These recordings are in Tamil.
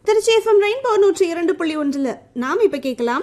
திருச்சி எஃப்எம் ரெயின்போ நூற்றி இரண்டு புள்ளி ஒன்றில் நாம் இப்ப கேட்கலாம்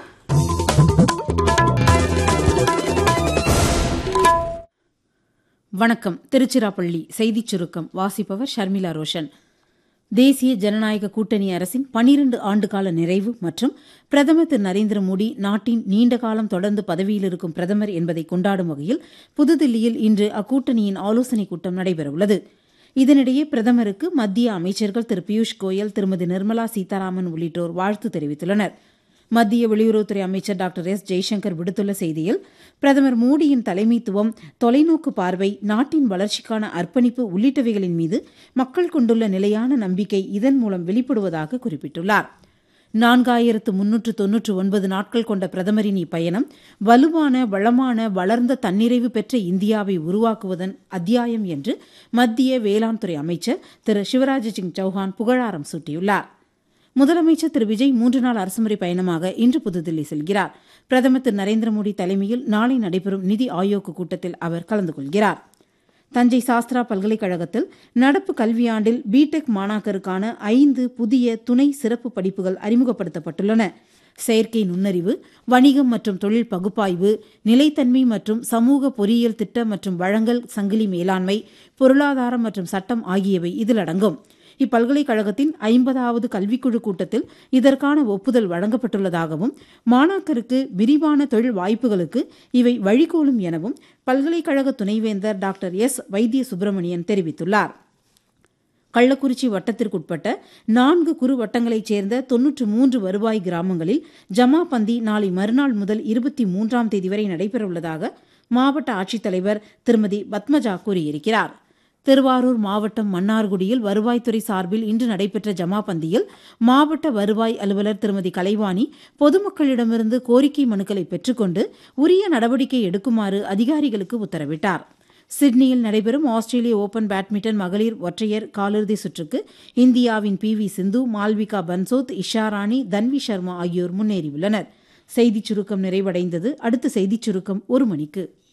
வணக்கம் திருச்சிராப்பள்ளி செய்திச் சுருக்கம் வாசிப்பவர் ஷர்மிளா ரோஷன் தேசிய ஜனநாயக கூட்டணி அரசின் பனிரண்டு ஆண்டுகால நிறைவு மற்றும் பிரதமர் திரு நரேந்திர மோடி நாட்டின் நீண்ட காலம் தொடர்ந்து பதவியில் இருக்கும் பிரதமர் என்பதை கொண்டாடும் வகையில் புதுதில்லியில் இன்று அக்கூட்டணியின் ஆலோசனைக் கூட்டம் நடைபெறவுள்ளது இதனிடையே பிரதமருக்கு மத்திய அமைச்சர்கள் திரு பியூஷ் கோயல் திருமதி நிர்மலா சீதாராமன் உள்ளிட்டோர் வாழ்த்து தெரிவித்துள்ளனர் மத்திய வெளியுறவுத்துறை அமைச்சர் டாக்டர் எஸ் ஜெய்சங்கர் விடுத்துள்ள செய்தியில் பிரதமர் மோடியின் தலைமைத்துவம் தொலைநோக்கு பார்வை நாட்டின் வளர்ச்சிக்கான அர்ப்பணிப்பு உள்ளிட்டவைகளின் மீது மக்கள் கொண்டுள்ள நிலையான நம்பிக்கை இதன் மூலம் வெளிப்படுவதாக குறிப்பிட்டுள்ளார் நான்காயிரத்து முன்னூற்று தொன்னூற்று ஒன்பது நாட்கள் கொண்ட பிரதமரின் இப்பயணம் வலுவான வளமான வளர்ந்த தன்னிறைவு பெற்ற இந்தியாவை உருவாக்குவதன் அத்தியாயம் என்று மத்திய வேளாண் துறை அமைச்சர் திரு சிவராஜ் சிங் சௌஹான் புகழாரம் சூட்டியுள்ளார் முதலமைச்சர் திரு விஜய் மூன்று நாள் அரசுமுறை பயணமாக இன்று புதுதில்லி செல்கிறார் பிரதமர் திரு நரேந்திர மோடி தலைமையில் நாளை நடைபெறும் நிதி ஆயோக் கூட்டத்தில் அவர் கலந்து கொள்கிறார் தஞ்சை சாஸ்திரா பல்கலைக்கழகத்தில் நடப்பு கல்வியாண்டில் பிடெக் மாணாக்கருக்கான ஐந்து புதிய துணை சிறப்பு படிப்புகள் அறிமுகப்படுத்தப்பட்டுள்ளன செயற்கை நுண்ணறிவு வணிகம் மற்றும் தொழில் பகுப்பாய்வு நிலைத்தன்மை மற்றும் சமூக பொறியியல் திட்ட மற்றும் வழங்கல் சங்கிலி மேலாண்மை பொருளாதாரம் மற்றும் சட்டம் ஆகியவை இதில் அடங்கும் இப்பல்கலைக்கழகத்தின் ஐம்பதாவது கல்விக்குழு கூட்டத்தில் இதற்கான ஒப்புதல் வழங்கப்பட்டுள்ளதாகவும் மாணாக்கருக்கு விரிவான தொழில் வாய்ப்புகளுக்கு இவை வழிகோலும் எனவும் பல்கலைக்கழக துணைவேந்தர் டாக்டர் எஸ் வைத்திய சுப்பிரமணியன் தெரிவித்துள்ளார் கள்ளக்குறிச்சி வட்டத்திற்குட்பட்ட நான்கு குறு வட்டங்களைச் சேர்ந்த தொன்னூற்று மூன்று வருவாய் கிராமங்களில் ஜமா பந்தி நாளை மறுநாள் முதல் இருபத்தி மூன்றாம் தேதி வரை நடைபெறவுள்ளதாக மாவட்ட ஆட்சித்தலைவர் திருமதி பத்மஜா கூறியிருக்கிறார் திருவாரூர் மாவட்டம் மன்னார்குடியில் வருவாய்த்துறை சார்பில் இன்று நடைபெற்ற ஜமாபந்தியில் மாவட்ட வருவாய் அலுவலர் திருமதி கலைவாணி பொதுமக்களிடமிருந்து கோரிக்கை மனுக்களை பெற்றுக்கொண்டு உரிய நடவடிக்கை எடுக்குமாறு அதிகாரிகளுக்கு உத்தரவிட்டார் சிட்னியில் நடைபெறும் ஆஸ்திரேலிய ஓபன் பேட்மிண்டன் மகளிர் ஒற்றையர் காலிறுதி சுற்றுக்கு இந்தியாவின் பி வி சிந்து மால்விகா பன்சோத் இஷாராணி தன்வி சர்மா ஆகியோர் முன்னேறியுள்ளனர் செய்திச் சுருக்கம் நிறைவடைந்தது அடுத்த செய்திச் சுருக்கம் ஒரு மணிக்கு